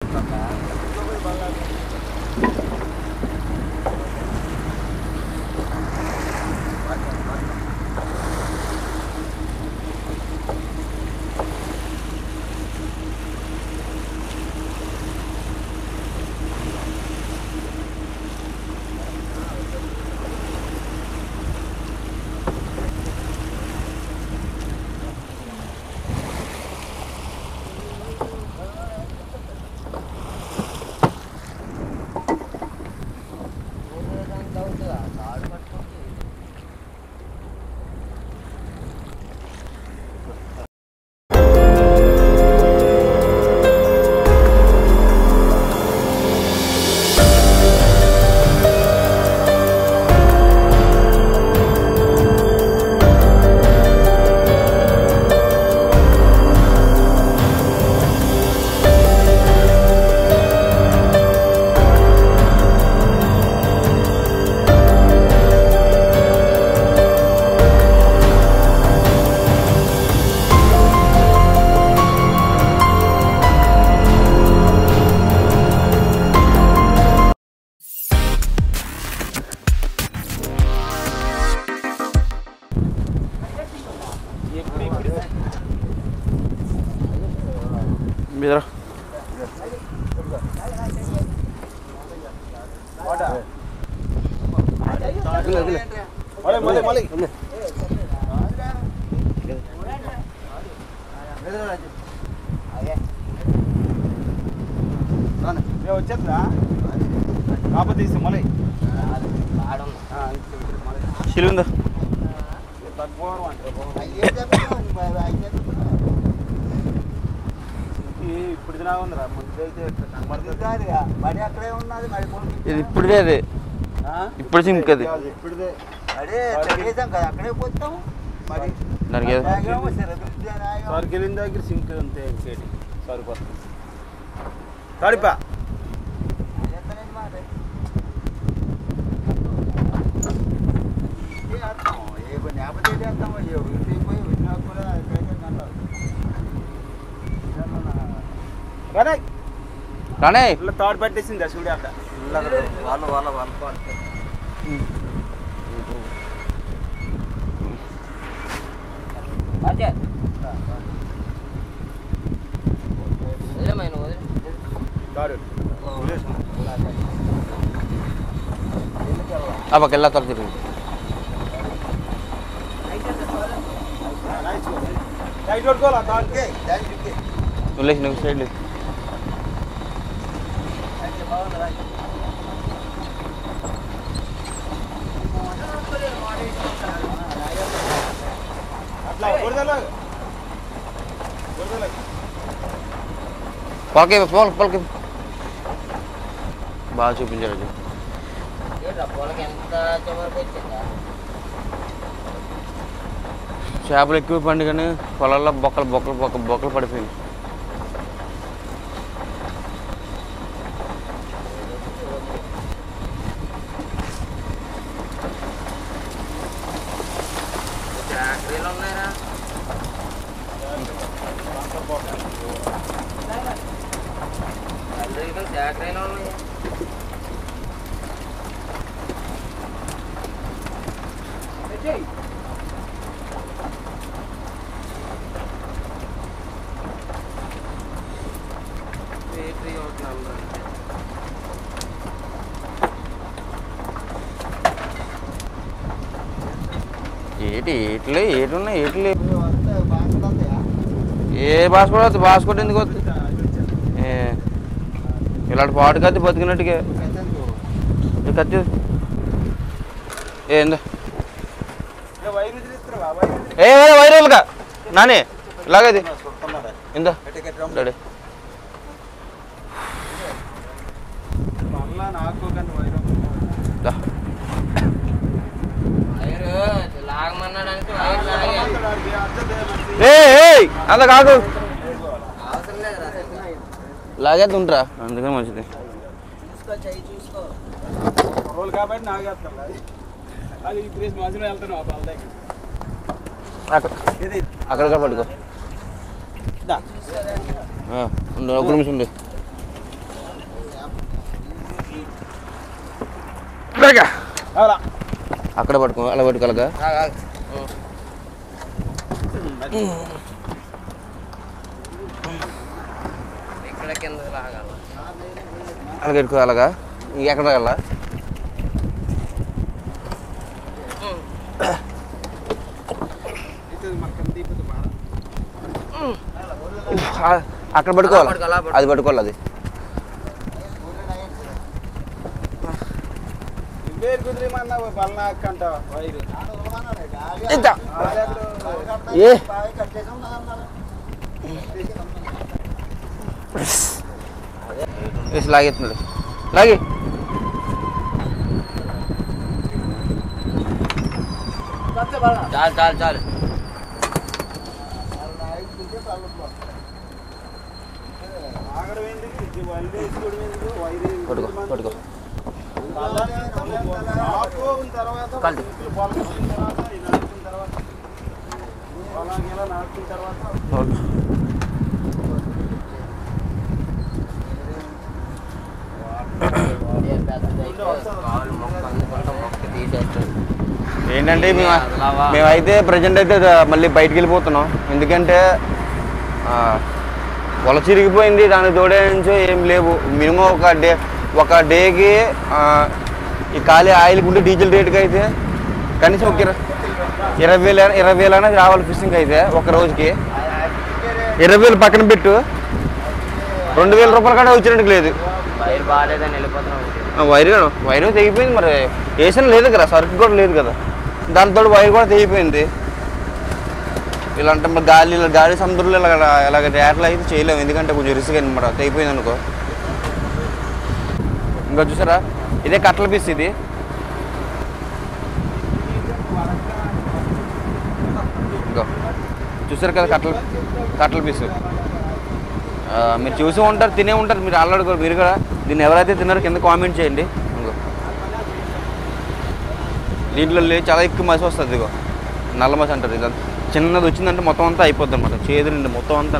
మీదరా వచ్చేద్దా కాకపోతే ఇస్తే మళ్ళీ సిలుందా ఇప్పుడు తినా ఉందిరా ముందు అయితే మరి అక్కడే ఉన్నది మరి ఇది ఇప్పుడుదే అది ఇప్పుడు సింక్ అది ఇప్పుడుదే అదే చేసాం కదా అక్కడే పోతాం మరి దానికి ఏదో- ఆగాము, సరిగ్గా ఆగాము. సరుకెళ్ళిన దగ్గర సింక్ అంతే ఇంకేటి సరిపోతుంది తడిపా చేస్తానండి మాట. ఏ అర్థం? ఏ పని లేకపోతే ఏది అర్థం? ఏ ఇంటికి పోయి ఉన్నా కూడా ఎక్కడైతే అంటారు. కానీ రానే ఇట్లా తాడు పెట్టేసింది చూడు అక్కడ వాళ్ళ వాళ్ళ వాళ్ళ వాళ్ళు తాడు ఆ పక్క వెళ్ళా తర తిరిగి టైట్ పట్టుకోవాలా తాడు ఓకే, దానికి ఓకే. వదిలేసి నువ్వు సైడ్ లేదు అయితే బాగుంది, రైట్. అట్లా బురదలో బురదలో పొలకే పొల పొలకే బాగా చూపించారు అది చేపలు ఎక్కువ పండి కానీ పొలాల్లో బొక్కలు బొక్కలు బొక్క బొక్కలు పడిపోయింది ఏటి ఏట్లు ఏటి ఉన్నాయి ఏట్లు లేవు. వస్తే బాగా వస్తాయా? ఏ బాస్కోట్ వస్తుంది బాస్కోట్ ఎందుకు వస్తుంది ఏ, ఇలాంటి పాటు కత్తి బతికినట్టుగా పెద్దలకు. ఈ కత్తి ఏందా ఇక వైరు వదిలిస్తున్నావా? వైరు వదిలి- ఏ వైరే వైరేలుగా నానే ఇలాగది చూస్తున్నాడా? ఇందా గట్టి గట్టి రమ్ము. డాడీ మళ్ళా నాకు కానీ వైరు దా. లాగమన్నాడానికి వైర్ లాగే వాడికి అర్థం చేయమంది. ఏ ఏయ్, అంత కాదు అవసరం లేదు రా లాగేది ఉంటారా అందుకని మంచిది చూసుకో, చెయ్యి చూసుకో. రోల్ కాబట్టి నాగేస్తాను అది అది ఈ ప్లేస్ మధ్యలో వెళ్తాను ఆ బాల్ దగ్గర అక్కడ అక్కడ పట్టుకో దా. ఆ, ఉండు ఒక నిమిషం ఉండు త్వరగా అలా అక్కడ పట్టుకో అలా పట్టుకోలగా ఆగు, ఆగు. ఇక్కడ కింద లాగాల అలాగ పెట్టుకో అలాగా ఇంకెక్కడ వెళ్ళా అక్కడ పట్టుకోవాలి అలా పట్టుకో, అలా పట్టుకో. అది పట్టుకోవాలి అది వేరు కుదిరేమన్నా బలనా అంట వైరు ఇంత. ఏ వేసి లాగెత్తున్నాడు లాగి చాలు చాలు చాలు ఆగడం ఎందుకు ఇది వాళ్ళు వేసుకోవడం ఎందుకు వైరు పట్టుకో పట్టుకో నాటుకోని తర్వాత కళ్ళు. ఇట్లు పొలం వచ్చిన తర్వాత ఈ నాటుకున్న తర్వాత పొలం ఇలా నాటుకున్న తర్వాత ఏ పెద్దదైతే కాలు మొక్క అందుకుంటా మొక్క తీసేస్తాడు ఏంటంటే మేము అదలావా? మేమైతే ప్రజెంట్ అయితే ద- మళ్ళీ బయటికి వెళ్ళిపోతున్నాం ఎందుకంటే ఆ, పొల చిరిగిపోయింది దానికి తోడేంచో ఏం లేవు మినిమం ఒక డే ఒక డేకి ఆ, ఈ ఖాళీ ఆయిల్ గుంటే డీజిల్ రేటుకి అయితే కనీసం ఒక ఇర- ఇరవై వేలు ఇరవై వేలు అనేది రావాలి ఫిషింగ్ అయితే ఒక రోజుకి ఇరవై వేలు పక్కన పెట్టు రెండు వేల రూపాయల కాడ వచ్చినట్టు లేదు వైర్ బాగాలేదని వెళ్ళిపోతున్నాం ఆ వైర్ కూడా- వైర్ తెగిపోయింది మరి వేసిన లేదు కదా సరుకు కూడా లేదు కదా దాంతో వైర్ కూడా తెగిపోయింది ఇలాంటి మరి గాలి ఇలా గాలి సముద్రంలో ఇలా ఇలాగ రేట్లు అయితే చేయలేము ఎందుకంటే కొంచెం రిస్క్ అనమాట తెగిపోయింది అనుకో ఇంకా చూసారా ఇదే కట్టల పీస్ ఇది ఇంకో చూసారు కదా కట్టల కట్టల పీసు ఆ, మీరు చూసి ఉంటారు తినే ఉంటారు మీరు ఆల్రెడీ కూడా మీరు కూడా దీన్ని ఎవరైతే తిన్నారో కింద కామెంట్ చేయండి ఇంకో దీంట్లో లే- చాలా ఎక్కువ మసి వస్తుంది ఇదిగో నల్ల మసి అంటారు ఇది చిన్నది వచ్చిందంటే మొత్తం అంతా అయిపోద్ది అనమాట చేదు నుండి మొత్తం అంతా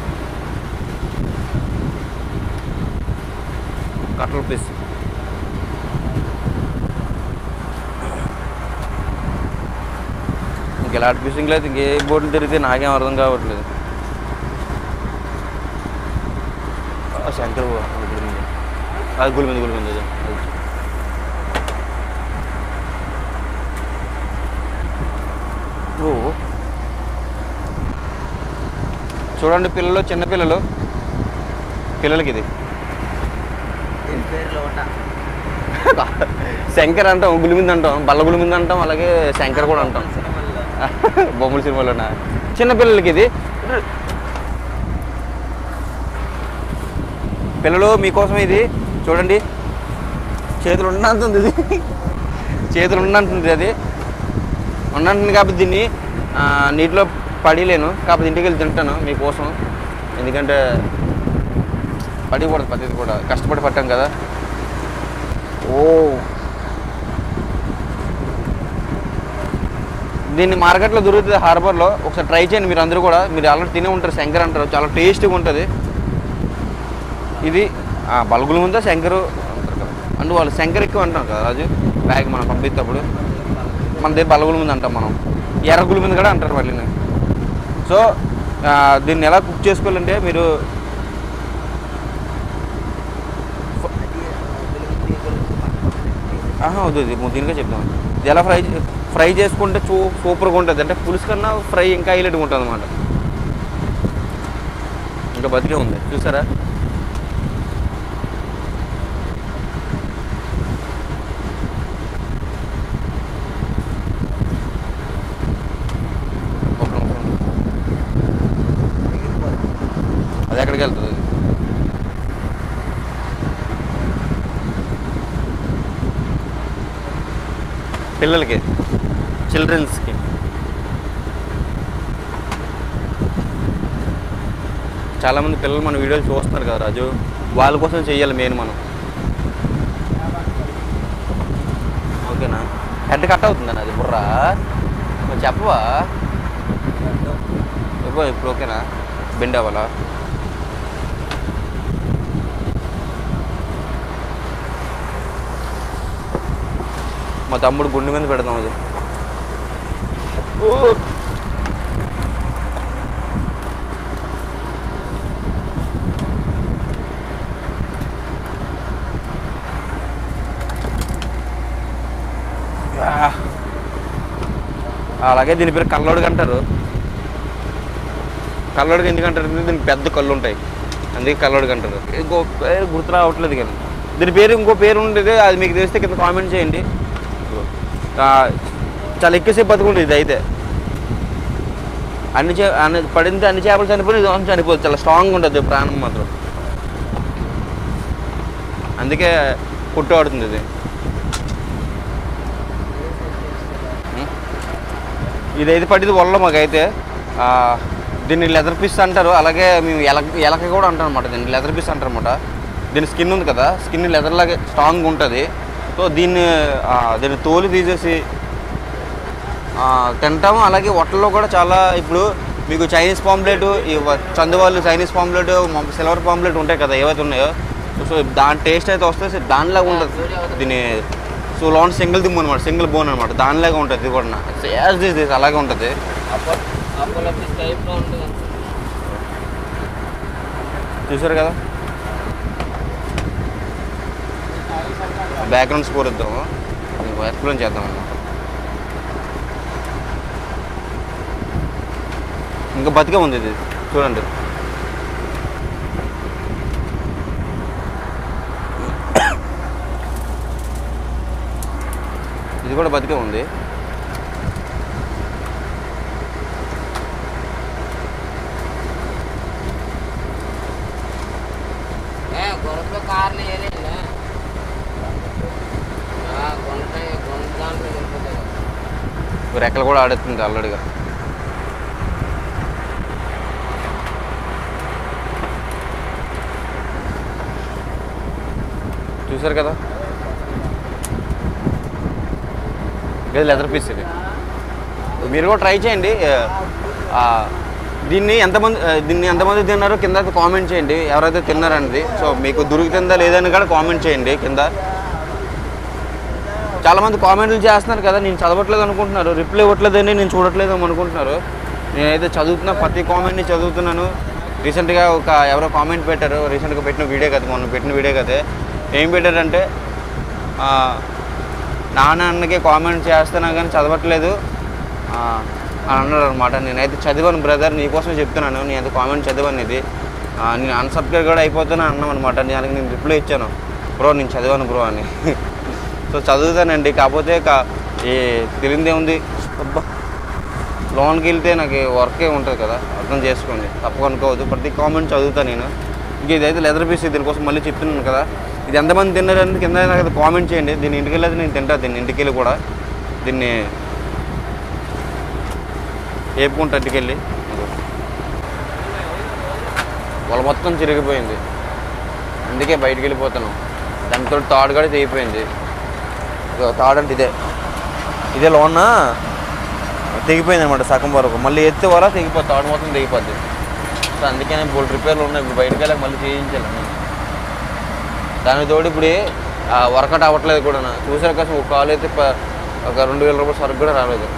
కట్టల పీస్ ఇంక ఇలాంటి ఫిషింగ్ లేదు ఇంకే బోట్లు తిరిగితే నాకేం అర్థం కావట్లేదు ఆ శంకర్ బాబు, అది గుడి మీద. అది గుడి మీద గుడి మీద అది. ఓ చూడండి పిల్లలు చిన్న పిల్లలు పిల్లలకి ఇది పేరు లోట శంకర్ అంటాం గుడి మీద అంటాం బల్ల గుడి మీద అంటాం అలాగే శంకర్ కూడా అంటాం బొమ్మల సినిమాలోనా చిన్న పిల్లలకి ఇది పిల్లలు మీకోసం ఇది చూడండి చేతులు ఉన్నంతుంది ఇది చేతులు ఉన్నంటుంది అది ఉన్నంటుంది కాబట్టి దీన్ని ఆ, నీటిలో పడిలేను కాకపోతే ఇంటికి వెళ్ళి తింటాను మీకోసం ఎందుకంటే పడికూడదు పద్ధతి కూడా కష్టపడి పట్టాం కదా ఓ దీన్ని మార్కెట్లో దొరుకుతుంది హార్బర్లో ఒకసారి ట్రై చేయండి మీరు అందరూ కూడా మీరు ఆల్రెడీ తినే ఉంటారు శంకర్ అంటారు చాలా టేస్టీగా ఉంటుంది ఇది ఆ, బల్గుల ముందా శంకరు అంటారు కదా అంటే వాళ్ళు శంకర్ ఎక్కువ అంటాం కదా రాజు బ్యాగ్ మనం పంపిస్తేప్పుడు మన దగ్గర బలగుల ముందు అంటాం మనం ఎర్రగుల మీద కూడా అంటారు మళ్ళీ సో ఆ, దీన్ని ఎలా కుక్ చేసుకోవాలంటే మీరు ఆహా వద్దు ఇది దీనిగా చెప్తాం ఇది ఎలా ఫ్రై చే- ఫ్రై చేసుకుంటే చూ సూపర్గా ఉంటుంది అంటే పులుసు కన్నా ఫ్రై ఇంకా హైలైట్గా ఉంటుంది అనమాట ఇంకా బతికే ఉంది చూసారా ఒక్క నిమిషం. అది ఎక్కడికి వెళ్తుంది అది? పిల్లలకి చిల్డ్రన్స్కి చాలామంది పిల్లలు మన వీడియోలు చూస్తున్నారు కదా రాజు వాళ్ళ కోసం చెయ్యాలి మెయిన్ మనం ఓకేనా హెడ్ కట్ అవుతుందన్న అది బుర్రా మరి చెప్పవా చెప్పు ఇప్పుడు ఓకేనా బెండ్ అవ్వాలా మా తమ్ముడు గుండె మీద పెడతాం అది ఆ. అలాగే దీని పేరు కల్లోడికి అంటారు కల్లోడికి ఎందుకు అంటారు అంటే దీనికి పెద్ద కళ్ళు ఉంటాయి అందుకే కల్లోడికి అంటారు ఇంకో పేరు గుర్తు రావట్లేదు కానీ దీని పేరు ఇంకో పేరు ఉండేది అది మీకు తెలిస్తే కింద కామెంట్ చేయండి ఆ, చాలా ఎక్కువసేపు బతుకుంటుంది ఇది అయితే అన్ని చే అన్ని పడింది అన్ని చేపలు చనిపోయి ఇది మాత్రం చనిపోదు చాలా స్ట్రాంగ్ ఉంటుంది ప్రాణం మాత్రం అందుకే పుట్టు ఆడుతుంది ఇది ఉం? ఇదైతే పడింది వల్ల మాకైతే ఆ, దీన్ని లెదర్ పీస్ అంటారు అలాగే మేము ఎలక ఎలక కూడా అంటాం అనమాట దీన్ని లెదర్ పీస్ అంటారు అనమాట దీని స్కిన్ ఉంది కదా స్కిన్ లెదర్ లాగే స్ట్రాంగ్ ఉంటుంది సో దీన్ని ఆ, దీన్ని తోలు తీసేసి ఆ, తింటాము అలాగే హోటల్లో కూడా చాలా ఇప్పుడు మీకు చైనీస్ పాంప్లెట్ ఈ వ- చందువాళ్ళు చైనీస్ పాంప్లెట్ సిల్వర్ పాంప్లెట్ ఉంటాయి కదా ఏవైతే ఉన్నాయో సో దాని టేస్ట్ అయితే వస్తే దానిలాగా ఉంటుంది దీని సో లోన్ సింగిల్ దిమ్ అనమాట సింగిల్ బోన్ అనమాట దానిలాగా ఉంటుంది ఇది కూడా యాజ్ దిస్ దిస్ అలాగే ఉంటుంది అప్పుడు అప్పుడు టైప్లో ఉంటుంది చూసారు కదా బ్యాక్గ్రౌండ్ స్కోర్ ఇద్దాము ఎక్స్ప్లెయిన్ చేద్దాం అన్నమాట ఇంకా బతికే ఉంది ఇది చూడండి ఇది కూడా బతికే ఉంది ఏ గొర్రెలు కార్లు వేయలేదు గుంట గుంట దాంట్లో వెళ్ళిపోతాయి రెక్కలు కూడా ఆడేస్తుంది ఆల్రెడీగా చూసారు కదా ఇది లెదర్ పీస్ ఇది మీరు కూడా ట్రై చేయండి ఆ, దీన్ని ఎంతమంది ఆ, దీన్ని ఎంతమంది తిన్నారో కింద కామెంట్ చేయండి ఎవరైతే తిన్నారనేది సో మీకు దొరుకుతుందా లేదని కూడా కామెంట్ చేయండి కింద చాలా మంది కామెంట్లు చేస్తున్నారు కదా నేను చదవట్లేదు అనుకుంటున్నారు రిప్లై ఇవ్వట్లేదని నేను చూడట్లేదు అనుకుంటున్నారు నేనైతే చదువుతున్నా ప్రతి కామెంట్ని చదువుతున్నాను రీసెంట్గా ఒక ఎవరో కామెంట్ పెట్టారు రీసెంట్గా పెట్టిన వీడియో కదా మొన్న పెట్టిన వీడియో కదే ఏం పెట్టారంటే ఆ, నాన్న అన్నకి కామెంట్ చేస్తున్నా కానీ చదవట్లేదు ఆ, అని అన్నారు అనమాట నేనైతే చదివాను బ్రదర్ నీకోసమే చెప్తున్నాను నేనైతే కామెంట్ చదివాను ఇది ఆ, నేను అన్సబ్స్క్రైబ్ కూడా అయిపోతున్నా అన్నాం అనమాట దానికి నేను రిప్లై ఇచ్చాను బ్రో నేను చదివాను బ్రో అని సో చదువుతానండి కాకపోతే కా- ఈ తెలియదే ఉంది అబ్బా లోన్కి వెళ్తే నాకు వర్కే ఉంటుంది కదా అర్థం చేసుకోండి తప్పక అనుకోవద్దు ప్రతి కామెంట్ చదువుతాను నేను ఇంక ఇదైతే లెదర్ పీస్ దీనికోసం మళ్ళీ చెప్తున్నాను కదా ఇది ఎంతమంది తిన్నారని కింద నాకు కామెంట్ చేయండి దీన్ని ఇంటికి వెళ్ళేది నేను తింటా దీన్ని ఇంటికి వెళ్ళి కూడా దీన్ని ఏపుకుంటా ఇంటికి వెళ్ళి వాళ్ళ మొత్తం చిరిగిపోయింది అందుకే బయటికి వెళ్ళిపోతాను దాంతో తాడు కూడా తెగిపోయింది ఇదిగో తాడు అంటే ఇదే ఇదే లోన తెగిపోయింది అనమాట సగం వరకు మళ్ళీ ఎత్తే వరకు తెగిపోతుంది తాడు మొత్తం తెగిపోద్ది సో అందుకనే బోల్డ్ రిపేర్లు ఉన్నాయి ఇప్పుడు బయటకు వెళ్ళాక మళ్ళీ చేయించాలి నేను దానికి తోడు ఇప్పుడు వర్కౌట్ అవ్వట్లేదు కూడా చూసారు కోసం ఒక కాలు అయితే ప- ఒక రెండు వేల రూపాయలు సరుకు కూడా రాలేదు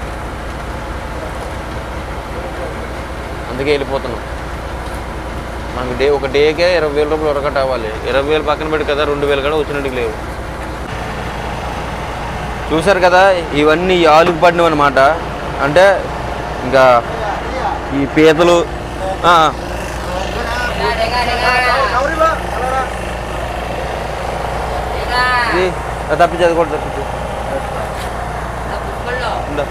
అందుకే వెళ్ళిపోతున్నాం మనకి డే ఒక డేకే ఇరవై వేల రూపాయలు వర్కౌట్ అవ్వాలి ఇరవై వేలు పక్కన పెట్టి కదా రెండు వేలు కూడా వచ్చినట్టుకు లేవు చూసారు కదా ఇవన్నీ ఆలుగు పడినవి అనమాట అంటే ఇంకా ఈ పీతలు ఆ, ఇది తప్పించి అది కూడా తప్పించు ఇందా.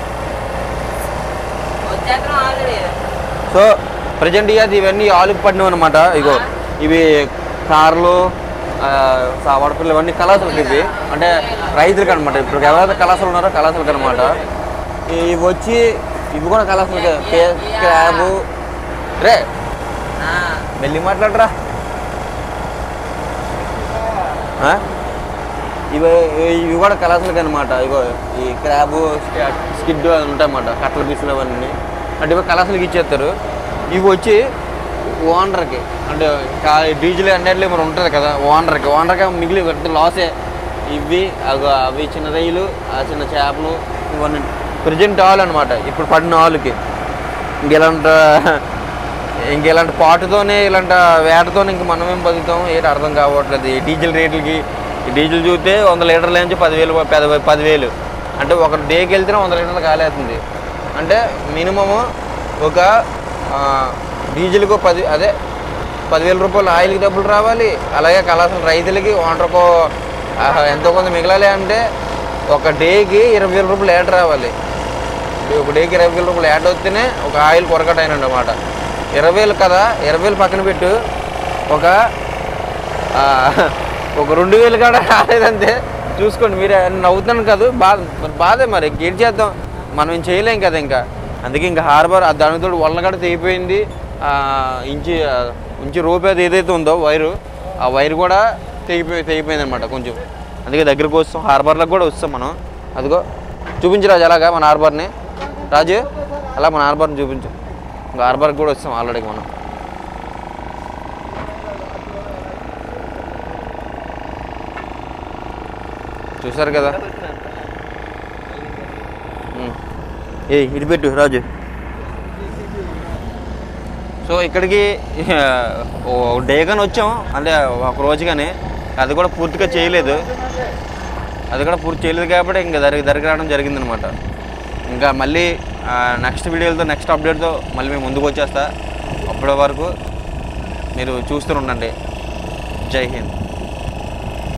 వచ్చేస్తాం ఆల్రెడీ సో ప్రజెంట్ అది ఇవన్నీ ఆలుగు పడినవి అనమాట ఇగో ఇవి కార్లు వడపిల్లు ఇవన్నీ కళాశాలకు ఇవి అంటే రైతులకు అనమాట ఇప్పుడు ఎవరైతే కళాశాలు ఉన్నారో కళాశాలకు అనమాట ఇవి వచ్చి ఇవి కూడా కళాశాలకే పే- క్రాబు రే మెల్లి మాట్లాడరా ఆ? ఇవి ఇవి కూడా కళాశాలకి అనమాట ఇగో ఈ క్రాబు స్కిడ్ అని ఉంటాయన్నమాట కట్టల పీసులు అవన్నీ అంటే ఇవి కళాశాలకి ఇచ్చేస్తారు ఇవి వచ్చి ఓనర్కి అంటే కా- డీజిల్ అన్నిట్లో మరి ఉంటుంది కదా ఓనర్కి ఓనర్కి మిగిలి పెద్ద లాసే ఇవి అగో అవి చిన్న రొయ్యలు ఆ చిన్న చేపలు ఇవన్నీ ప్రజెంట్ ఆల్ అనమాట ఇప్పుడు పడిన ఆలుకి ఇంక ఇలాంటి ఇంక ఇలాంటి పాటుతోనే ఇలాంటి వేటతోనే ఇంక మనం ఏం బతుకుతాం ఏంటి అర్థం కావట్లేదు ఈ డీజిల్ రేట్లకి ఈ డీజిల్ చూస్తే వంద లీటర్ల నుంచి పదివేలు పెద్ద పదివేలు అంటే ఒక డేకి వెళ్తేనే వంద లీటర్లు కాలేస్తుంది అంటే మినిమము ఒక ఆ, డీజిల్కు పది అదే పదివేల రూపాయలు ఆయిల్కి డబ్బులు రావాలి అలాగే కళాశాల రైతులకి ఓనర్కో ఎంతో కొంత మిగలాలి అంటే ఒక డేకి ఇరవై వేల రూపాయలు యాడ్ రావాలి ఇప్పుడు ఒక డేకి ఇరవై వేల రూపాయలు యాడ్ వస్తేనే ఒక ఆయిల్ కొరకట అయిన అన్నమాట ఇరవై వేలు కదా ఇరవై వేలు పక్కన పెట్టు ఒక ఆ, ఒక రెండు వేలు కాడ రాలేదంటే చూసుకోండి మీరే నవ్వుతున్నాను కాదు బాధ మరి బాధే మరి ఇంకేం చేద్దాం మనం ఏం చేయలేం కదా ఇంకా అందుకే ఇంకా హార్బర్ ఆ దానితో వల్లగడ తెగిపోయింది ఆ, ఇంచి ఆ, ఇంచి రోప్ అది ఏదైతే ఉందో వైరు ఆ వైర్ కూడా తెగిపోయి తెగిపోయింది అనమాట కొంచెం అందుకే దగ్గరకు వస్తాం హార్బర్లకు కూడా వస్తాం మనం అదిగో చూపించు రాజు అలాగా మన హార్బర్ని రాజు అలా మన హార్బర్ని చూపించు ఇంకా హార్బర్కి కూడా వస్తాం ఆల్రెడీ మనం చూసారు కదా ఉమ్. ఏ ఇటు పెట్టు రాజు సో ఇక్కడికి ఓ డే కానీ వచ్చాం అంటే ఒక రోజు కానీ అది కూడా పూర్తిగా చేయలేదు అది కూడా పూర్తి చేయలేదు కాబట్టి ఇంకా దరి దరికి రావడం జరిగిందనమాట ఇంకా మళ్ళీ నెక్స్ట్ వీడియోలతో నెక్స్ట్ అప్డేట్తో మళ్ళీ మేము ముందుకు వచ్చేస్తా అప్పటి వరకు మీరు చూస్తూ ఉండండి జై హింద్